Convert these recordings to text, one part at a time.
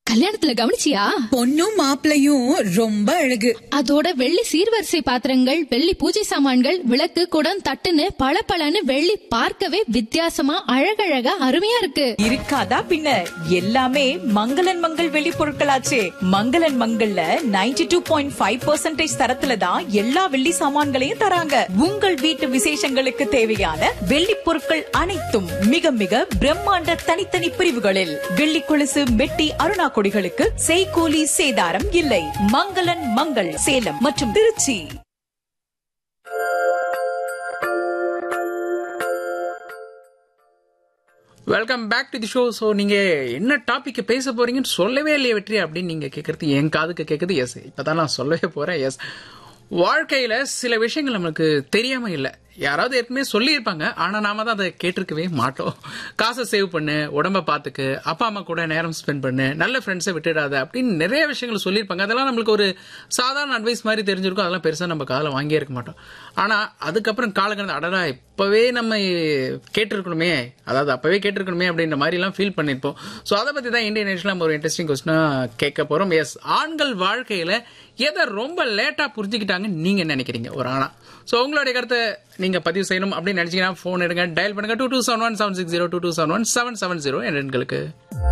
கல்யாணத்துல கவனிச்சியா பொண்ணும் மாப்பிளையும் ரொம்ப அழகு அதோட வெள்ளி சீர்வரிசை பாத்திரங்கள் வெள்ளி பூஜை சாமான்கள் விளக்கு குடம் தட்டுன்னு பளபளன்னு வெள்ளி பார்க்கவே வித்தியாசமா அழகழகா அருமையா இருக்கு இருக்காதா பின்ன எல்லாமே மங்களன் மங்கள் வெளி பொருட்களாச்சே மங்களன் மங்கள்ல 92.5% டூ பாயிண்ட் ஃபைவ் தரத்துல தான் எல்லா வெள்ளி சாமான்களையும் தராங்க உங்கள் வீட்டு விசேஷங்களுக்கு தேவையான வெள்ளி பொருட்கள் அனைத்தும் மிக மிக பிரம்மாண்ட தனித்தனி பிரிவுகளில் வெள்ளி கொலுசு மெட்டி அருணா கொடிகளுக்கு செய்கூலி சேதாரம் இல்லை மங்களன் மங்கள் சேலம் மற்றும் Trichy welcome back to the show so நீங்க என்ன டாபிக் பேச போறீங்கன்னு சொல்லவே இல்லையே வெற்றி அப்படின்னு நீங்க கேட்கறது என் காதுக்கு கேட்குது எஸ் இப்பதான் நான் சொல்லவே போறேன் எஸ் வாழ்க்கையில சில விஷயங்கள் நம்மளுக்கு தெரியாம இல்லை யாராவது ஏற்கனவே சொல்லியிருப்பாங்க ஆனா நாம தான் அதை கேட்டிருக்கவே மாட்டோம் காசை சேவ் பண்ணு உடம்ப பார்த்துக்கு அப்பா அம்மா கூட நேரம் ஸ்பெண்ட் பண்ணு நல்ல ஃப்ரெண்ட்ஸை விட்டுடாத அப்படின்னு நிறைய விஷயங்கள் சொல்லியிருப்பாங்க அதெல்லாம் நம்மளுக்கு ஒரு சாதாரண அட்வைஸ் மாதிரி தெரிஞ்சிருக்கும் அதெல்லாம் பெருசா நம்ம காதில் வாங்கியே இருக்க மாட்டோம் ஆனா அதுக்கப்புறம் காலகட்டத்தில் அடடா இப்பவே நம்ம கேட்டிருக்கணுமே அதாவது அப்பவே கேட்டிருக்கணுமே அப்படின்ற மாதிரி எல்லாம் ஃபீல் பண்ணிருப்போம் ஸோ அதை பத்தி தான் இந்தியன் நேஷனல் நம்ம ஒரு இன்ட்ரெஸ்டிங் கொஸ்டினா கேட்க போறோம் எஸ் ஆண்கள் வாழ்க்கையில எதை ரொம்ப லேட்டா புரிஞ்சுக்கிட்டாங்கன்னு நீங்க நினைக்கிறீங்க ஒரு ஆணா ஸோ உங்களுடைய கருத்தை நீங்க பதிவு செய்யணும் அப்படின்னு நினைச்சீங்கன்னா ஃபோன் எடுங்க டயல் பண்ணுங்க two two seven one seven six zero two two seven one seven seven zero என்ற எண்களுக்கு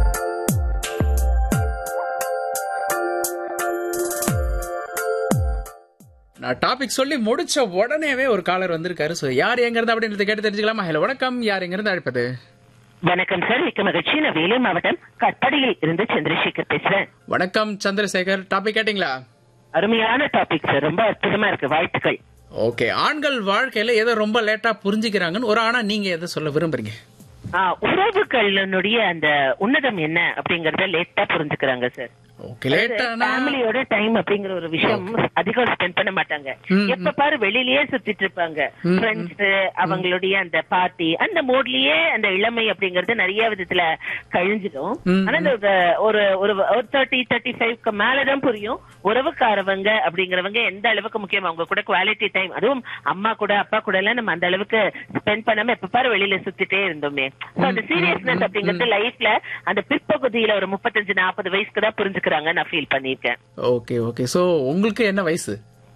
நான் டாபிக் சொல்லி முடிச்ச உடனேவே ஒரு காலர் வந்திருக்காரு ஸோ யார் எங்க இருந்து அப்படின்றத கேட்டு தெரிஞ்சுக்கலாமா ஹலோ வணக்கம் யார் எங்க இருந்து அழைப்பது வணக்கம் சார் மிக்க மகிழ்ச்சி நான் வேலூர் மாவட்டம் கட்படியில் இருந்து சந்திரசேகர் பேசுறேன் வணக்கம் சந்திரசேகர் டாபிக் கேட்டிங்களா அருமையான டாபிக் சார் ரொம்ப அற்புதமா இருக்கு வாழ்த்துக்கள் ஓகே ஆண்கள் வாழ்க்கையில எதை ரொம்ப லேட்டா புரிஞ்சுக்கிறாங்கன்னு ஒரு ஆணா நீங்க எதை சொல்ல விரும்புறீங்க ஆ, உறவுகளினுடைய அந்த உன்னதம் என்ன அப்படிங்கறத லேட்டா புரிஞ்சுக்கிறாங்க சார் ஓகே லேட்டானா ஃபேமிலியோட டைம் அப்படிங்கிற ஒரு விஷயம் அதிகம் ஸ்பெண்ட் பண்ண மாட்டாங்க ம், எப்ப பாரு வெளியிலயே சுத்திட்டு இருப்பாங்க ஃப்ரெண்ட்ஸ் அவங்களுடைய அந்த பார்ட்டி அந்த மூட்லயே அந்த இளமை அப்படிங்கறது நிறைய விதத்துல கழிஞ்சிடும் ம், ஆனா இந்த ஒரு ஒரு ஒரு தேர்ட்டி தேர்ட்டி ஃபைவ்க்கு மேலதான் புரியும் உறவுக்காரவங்க அப்படிங்கறவங்க எந்த அளவுக்கு முக்கியம் அவங்க கூட குவாலிட்டி டைம் அதுவும் அம்மா கூட அப்பா கூட எல்லாம் நம்ம அந்த அளவுக்கு ஸ்பெண்ட் பண்ணாம எப்ப பாரு வெளியில சுத்திட்டே இருந்தோமே So, அந்த சீரியஸ்னஸ் அப்படிங்கறது லைஃப்ல அந்த பிற்பகுதியில ஒரு முப்பத்தஞ்சு நாற்பது வயசுக்கு தான் புரிஞ்சுக்கிறாங்க நான் ஃபீல் பண்ணிருக்கேன் ஓகே ஓகே சோ உங்களுக்கு என்ன வயசு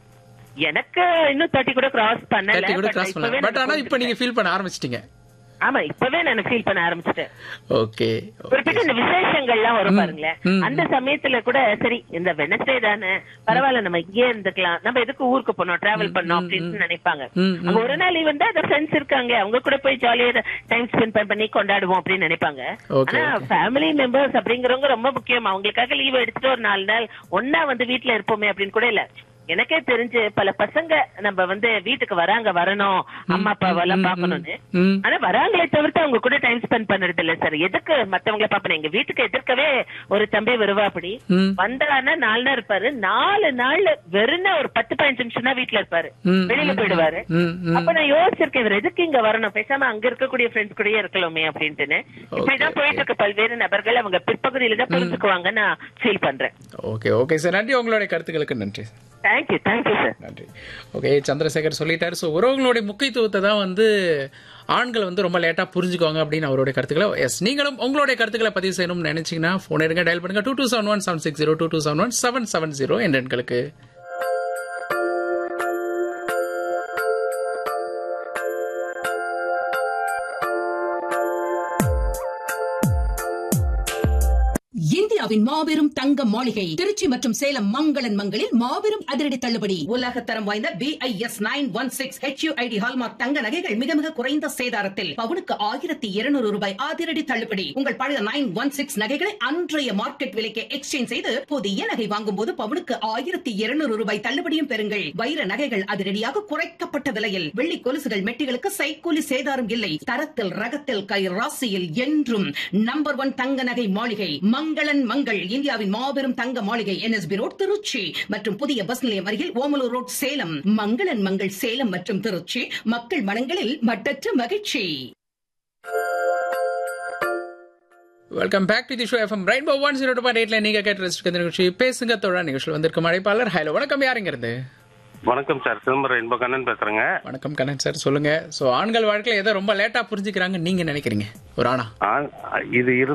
எனக்கு இன்னும் தேர்ட்டி கூட கிராஸ் பண்ணல தேர்ட்டி கூட but கிராஸ் இப்பவே பண்ணல பட் நான் ஆனா இப்ப நீங்க ஃபீல் பண்ண ஆரம்பிச்சிட்டீங்க ஆமா இப்பவே நான் ஃபீல் பண்ண ஆரம்பிச்சிட்டேன் ஓகே குறிப்பிட்ட இந்த விசேஷங்கள்லாம் வரும் பாருங்களேன் ம், அந்த சமயத்துல கூட சரி இந்த வெனஸ்டே தானே பரவாயில்ல நம்ம இங்கே இருந்துக்கலாம் நம்ம எதுக்கு ஊருக்கு போனோம் டிராவல் பண்ணோம் அப்படின்னு நினைப்பாங்க ம், அங்க ஒரு நாள் வந்து அந்த ஃப்ரெண்ட்ஸ் இருக்காங்க அவங்க கூட போய் ஜாலியா டைம் ஸ்பெண்ட் பண்ணி கொண்டாடுவோம் அப்படின்னு நினைப்பாங்க Okay, ஆனா ஃபேமிலி மெம்பர்ஸ் அப்படிங்கறவங்க ரொம்ப முக்கியம் அவங்களுக்காக லீவ் எடுத்துட்டு ஒரு நாலு நாள் ஒன்னா வந்து வீட்ல இருப்போமே அப்படின்னு கூட இல்ல எனக்கே தெரிஞ்சு பல பசங்க நம்ம வந்து வீட்டுக்கு வராங்க வரணும் அம்மா அப்பாவெல்லாம் பாக்கணும்னு ம் ஆனா வராங்களே தவிர்த்து அவங்க கூட டைம் ஸ்பெண்ட் பண்றது இல்ல சார் எதுக்கு மத்தவங்கள பாப்பேன் எங்க வீட்டுக்கு எதிர்க்கவே ஒரு தம்பி வருவா அப்படி ம். வந்தானா நாலு நாள் இருப்பாரு நாலு நாள் வெறும் ஒரு பத்து பதினஞ்சு நிமிஷம் தான் வீட்டுல இருப்பாரு ம், வெளியில போயிடுவாரு ம், ம். அப்ப நான் யோசிச்சிருக்கேன் இவர் எதுக்கு இங்க வரணும் பேசாம அங்க இருக்கக்கூடிய ஃப்ரெண்ட்ஸ் கூடயே இருக்கலாமே அப்படின்ட்டுன்னு இப்படிதான் போயிட்டு இருக்கு பல்வேறு நபர்கள் அவங்க பிற்பகுதியில தான் புரிஞ்சுக்குவாங்க நான் ஃபீல் பண்றேன் ஓகே ஓகே சார் நன்றி உங்களுடைய கருத்துக்களுக்கு நன்றி தேங்க்யூ தேங்க்யூ சார் நன்றி ஓகே சந்திரசேகர் சொல்லிட்டாரு ஸோ உறவுகளுடைய முக்கியத்துவத்தை தான் வந்து ஆண்கள் வந்து ரொம்ப லேட்டா புரிஞ்சுக்குவாங்க அப்படின்னு அவருடைய கருத்துக்களை எஸ் நீங்களும் உங்களுடைய கருத்துக்களை பதிவு செய்யணும்னு நினைச்சீங்கன்னா ஃபோன் எடுங்க டயல் பண்ணுங்க two two seven one seven six zero two two seven one seven seven zero என்ற எண்களுக்கு இந்தியாவின் மாபெரும் தங்க மாளிகை திருச்சி மற்றும் சேலம் மங்களன் மங்களில் மாபெரும் அதிரடி தள்ளுபடி உலக தரம் வாய்ந்த BIS nine one six HUID hallmark தங்க நகைகள் மிக மிக குறைந்த சேதாரத்தில் பவுனுக்கு ஆயிரத்தி இருநூறு ரூபாய் அதிரடி தள்ளுபடி உங்கள் பழைய நைன் ஒன் சிக்ஸ் நகைகளை அன்றைய மார்க்கெட் விலைக்கு எக்ஸ்சேஞ்ச் செய்து புதிய நகை வாங்கும் போது பவுனுக்கு ஆயிரத்தி இருநூறு ரூபாய் தள்ளுபடியும் பெறுங்கள் வைர நகைகள் அதிரடியாக குறைக்கப்பட்ட விலையில் வெள்ளி கொலுசுகள் மெட்டிகளுக்கு சைக்கூலி சேதாரம் இல்லை தரத்தில் ரகத்தில் கை ராசியில் என்றும் நம்பர் ஒன் தங்க நகை மாளிகை மங்களன் மங்கள் இந்தியாவின் மாபெரும் தங்க மாளிகை என்எஸ்பி ரோட் திருச்சி மற்றும் புதிய பஸ் நிலையம் அருகில் ஓமலூர் ரோட் சேலம் மங்களன் மங்கள் சேலம் மற்றும் திருச்சி மக்கள் மனங்களில் மட்டற்ற மகிழ்ச்சி welcome back to the show FM rainbow one zero two point எயிட்ல நீங்க கேட்டு ரசிக்க நிகழ்ச்சி பேசுங்க தோழா நிகழ்ச்சியில் வந்திருக்கும் அழைப்பாளர் ஹலோ வணக்கம் யாருங்க இருந்து வணக்கம் சார் சிதம்பரம் இன்பகண்ணன் பேசுறேங்க வணக்கம் கண்ணன் சார் சொல்லுங்க ஸோ ஆண்கள் வாழ்க்கையில எதை ரொம்ப லேட்டா புரிஞ்சுக்கிறாங்க நீங்க நினைக்கிறீங்க ஒரு ஆணா ஆ- இது இரு